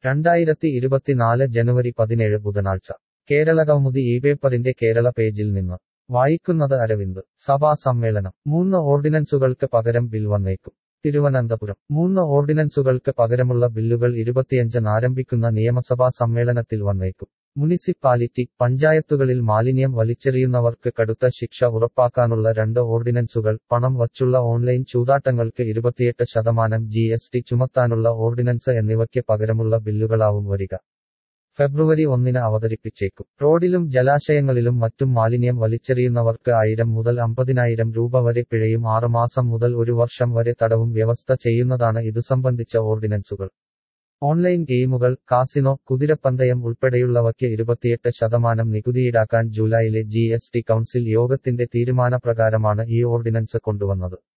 രണ്ടായിരത്തി ഇരുപത്തിനാല് ജനുവരി പതിനേഴ് ബുധനാഴ്ച കേരള കൗമുദി ഈ പേപ്പറിന്റെ കേരള പേജിൽ നിന്ന് വായിക്കുന്നത് അരവിന്ദ് സഭാ സമ്മേളനം മൂന്ന് ഓർഡിനൻസുകൾക്ക് പകരം ബിൽ വന്നേക്കും തിരുവനന്തപുരം മൂന്ന് ഓർഡിനൻസുകൾക്ക് പകരമുള്ള ബില്ലുകൾ ഇരുപത്തിയഞ്ചിന് ആരംഭിക്കുന്ന നിയമസഭാ സമ്മേളനത്തിൽ വന്നേക്കും മുനിസിപ്പാലിറ്റി പഞ്ചായത്തുകളിൽ മാലിന്യം വലിച്ചെറിയുന്നവർക്ക് കടുത്ത ശിക്ഷ ഉറപ്പാക്കാനുള്ള രണ്ട് ഓർഡിനൻസുകൾ പണം വച്ചുള്ള ഓൺലൈൻ ചൂതാട്ടങ്ങൾക്ക് ഇരുപത്തിയെട്ട് ശതമാനം ജി എസ് ടി ചുമത്താനുള്ള ഓർഡിനൻസ് എന്നിവയ്ക്ക് പകരമുള്ള ബില്ലുകളാവും വരിക ഫെബ്രുവരി ഒന്നിന് അവതരിപ്പിച്ചേക്കും റോഡിലും ജലാശയങ്ങളിലും മറ്റും മാലിന്യം വലിച്ചെറിയുന്നവർക്ക് ആയിരം മുതൽ അമ്പതിനായിരം രൂപ വരെ പിഴയും ആറുമാസം മുതൽ ഒരു വർഷം വരെ തടവും വ്യവസ്ഥ ചെയ്യുന്നതാണ് ഇതു സംബന്ധിച്ച ഓർഡിനൻസുകൾ ഓൺലൈൻ ഗെയിമുകൾ കാസിനോ കുതിരപ്പന്തയം ഉൾപ്പെടെയുള്ളവയ്ക്ക് ഇരുപത്തിയെട്ട് ശതമാനം നികുതി ഈടാക്കാൻ ജൂലൈയിലെ ജി എസ് ടി കൗൺസിൽ യോഗത്തിന്റെ തീരുമാനപ്രകാരമാണ് ഈ ഓർഡിനൻസ് കൊണ്ടുവന്നത്